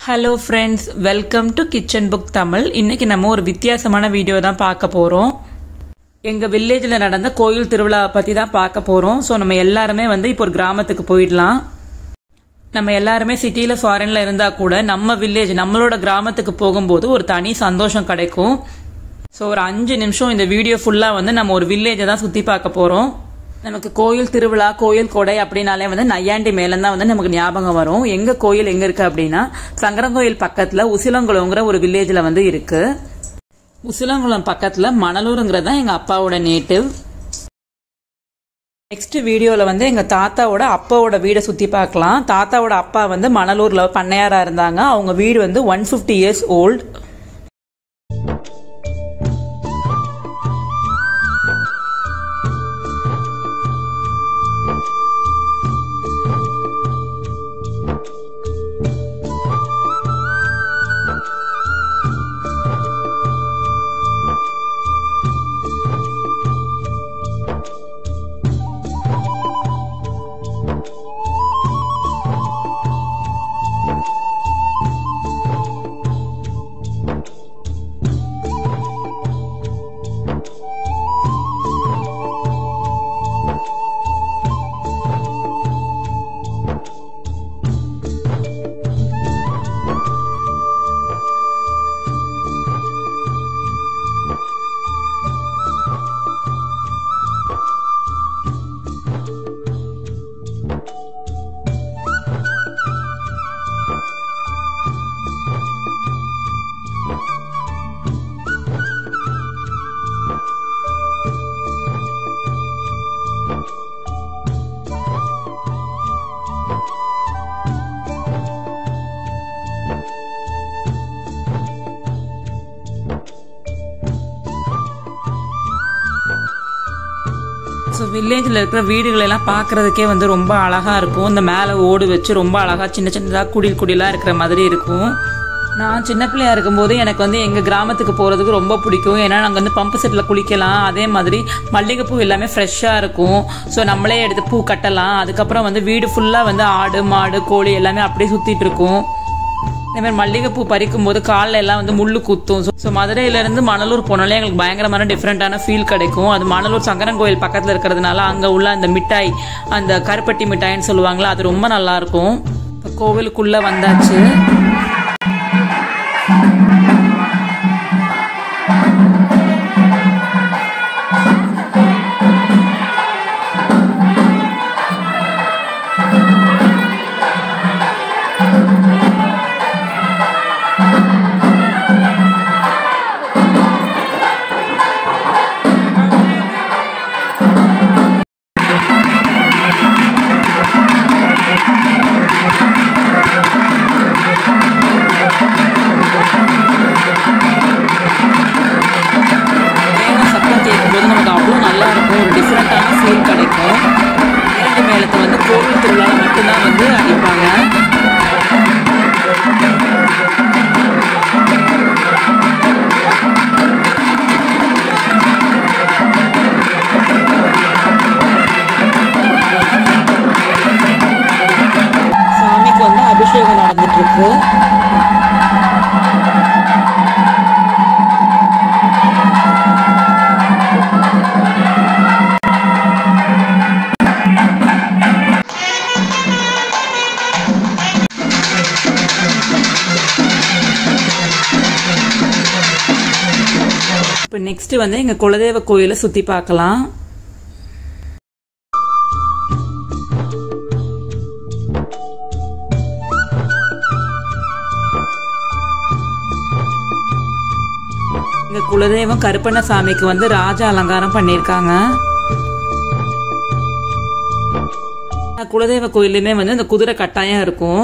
hello friends welcome to kitchen book Tamil இன்னைக்கு நம்ம ஒரு வித்தியாசமான வீடியோ தான் பார்க்க போகிறோம் எங்கள் வில்லேஜில் நடந்த கோயில் திருவிழா பற்றி தான் பார்க்க போகிறோம் ஸோ நம்ம எல்லாருமே வந்து இப்போ ஒரு கிராமத்துக்கு போயிடலாம் நம்ம எல்லாருமே சிட்டியில் ஃபாரின்ல இருந்தால் கூட நம்ம வில்லேஜ் நம்மளோட கிராமத்துக்கு போகும்போது ஒரு தனி சந்தோஷம் கிடைக்கும் ஸோ ஒரு அஞ்சு நிமிஷம் இந்த வீடியோ ஃபுல்லாக வந்து நம்ம ஒரு வில்லேஜை தான் சுற்றி பார்க்க போகிறோம் நமக்கு கோயில் திருவிழா கோயில் கொடை அப்படின்னாலே வந்து நையாண்டி மேலம் தான் வந்து நமக்கு ஞாபகம் வரும் எங்க கோயில் எங்க இருக்கு அப்படின்னா சங்கரங்கோயில் பக்கத்துல உசிலங்குளங்கிற ஒரு வில்லேஜ்ல வந்து இருக்கு உசிலங்குளம் பக்கத்துல மணலூருங்கிறது தான் எங்க அப்பாவோட நேட்டிவ் நெக்ஸ்ட் வீடியோல வந்து எங்க தாத்தாவோட அப்பாவோட வீடை சுத்தி பார்க்கலாம் தாத்தாவோட அப்பா வந்து மணலூர்ல பண்ணையாரா இருந்தாங்க அவங்க வீடு வந்து one fifty years old so வில்லேஜில் இருக்கிற வீடுகள் எல்லாம் பார்க்கறதுக்கே வந்து ரொம்ப அழகா இருக்கும் இந்த மேலே ஓடு வச்சு ரொம்ப அழகா சின்ன சின்னதாக குடில் குடிலாக இருக்கிற மாதிரி இருக்கும் நான் சின்ன பிள்ளையா இருக்கும்போது எனக்கு வந்து எங்கள் கிராமத்துக்கு போகிறதுக்கு ரொம்ப பிடிக்கும் ஏன்னா நாங்கள் வந்து பம்பு செட்டில் குளிக்கலாம் அதே மாதிரி மல்லிகைப்பூ எல்லாமே ஃப்ரெஷ்ஷாக இருக்கும் ஸோ நம்மளே எடுத்து பூ கட்டலாம் அதுக்கப்புறம் வந்து வீடு ஃபுல்லாக வந்து ஆடு மாடு கோழி எல்லாமே அப்படியே சுற்றிட்டு இருக்கும் அதே மாதிரி மல்லிகைப்பூ பறிக்கும் போது காலில் எல்லாம் வந்து முள்ளு குத்தும் ஸோ மதுரையிலேருந்து மணலூர் போனாலே எங்களுக்கு பயங்கரமான டிஃப்ரெண்ட்டான ஃபீல் கிடைக்கும் அது மணலூர் சங்கரன் கோயில் பக்கத்தில் இருக்கிறதுனால அங்கே உள்ள அந்த மிட்டாய் அந்த கருப்பட்டி மிட்டாய்ன்னு சொல்லுவாங்களா அது ரொம்ப நல்லா இருக்கும் இப்போ கோவிலுக்குள்ளே வந்தாச்சு தேங்காய் சத்தம் கேட்கும்போது நமக்கு அவ்வளோ நல்லா இருக்கும் ஒரு டிஃப்ரெண்ட்டான ஃபீல் கிடைக்கும் இரண்டு மேளத்தை வந்து கோவில் திருவிழாவில் மட்டும்தான் வந்து அடிப்பாங்க சாமிக்கு வந்து அபிஷேகம் நடந்துட்டு இருக்கு இப்போ நெக்ஸ்ட் வந்து எங்க குலதெய்வ கோயிலை சுத்தி பார்க்கலாம் எங்க குலதெய்வம் கருப்பண்ண சாமிக்கு வந்து ராஜ அலங்காரம் பண்ணியிருக்காங்க குலதெய்வ கோயிலுமே வந்து இந்த குதிரை கட்டாயம் இருக்கும்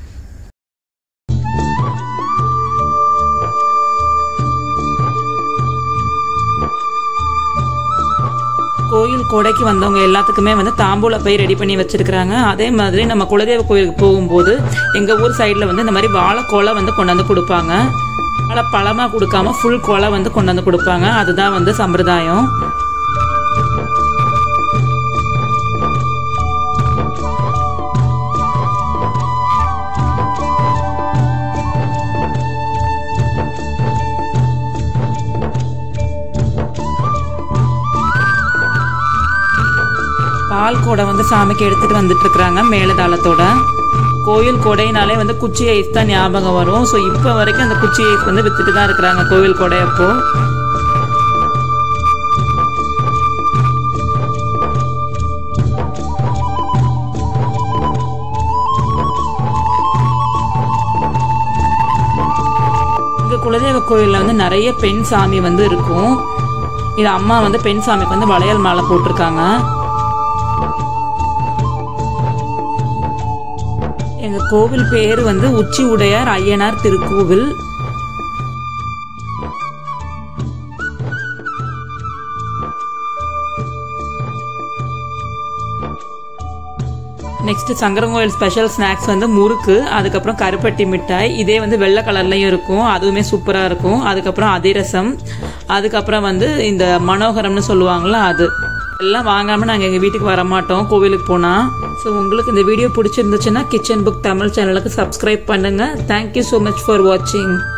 கோயில் கொடைக்கு வந்தவங்க எல்லாத்துக்குமே வந்து தாம்பூல பை ரெடி பண்ணி வச்சிருக்கிறாங்க அதே மாதிரி நம்ம குலதெய்வ கோயிலுக்கு போகும்போது எங்க ஊர் சைடில் வந்து இந்த மாதிரி வாழைக்கோலை வந்து கொண்டாந்து கொடுப்பாங்க வாழை பழமா கொடுக்காம ஃபுல் கோலை வந்து கொண்டாந்து கொடுப்பாங்க அதுதான் வந்து சம்பிரதாயம் பால் கூடை வந்து சாமிக்கு எடுத்துட்டு வந்துட்டு இருக்கிறாங்க மேலதாளத்தோட கோயில் கொடைனாலே வந்து குச்சி ஐஸ் தான் ஞாபகம் வரும் ஸோ இப்போ வரைக்கும் அந்த குச்சி ஐஸ் வந்து வித்துட்டு தான் இருக்கிறாங்க கோவில் கொடை அப்போ இங்க குலதெய்வ கோயில்ல வந்து நிறைய பெண் சாமி வந்து இருக்கும் இது அம்மா வந்து பெண் சாமிக்கு வந்து வளையல் மாலை போட்டிருக்காங்க எங்க கோவில் பேர் வந்து உச்சி உடையார் ஐயனார் திருக்கோவில் நெக்ஸ்ட் சங்கரங்கோயில் ஸ்பெஷல் ஸ்நாக்ஸ் வந்து முறுக்கு அதுக்கப்புறம் கருப்பட்டி மிட்டாய் இதே வந்து வெள்ளை கலர்லயும் இருக்கும் அதுவுமே சூப்பரா இருக்கும் அதுக்கப்புறம் அதிரசம் அதுக்கப்புறம் வந்து இந்த மனோகரம்னு சொல்லுவாங்கள்ல அது எல்லாம் வாங்காம நாங்கள் எங்கள் வீட்டுக்கு வர மாட்டோம் கோவிலுக்கு போனால் ஸோ உங்களுக்கு இந்த வீடியோ பிடிச்சிருந்துச்சுன்னா கிச்சன் புக் தமிழ் சேனலுக்கு சப்ஸ்கிரைப் பண்ணுங்க தேங்க்யூ ஸோ மச் ஃபார் வாட்சிங்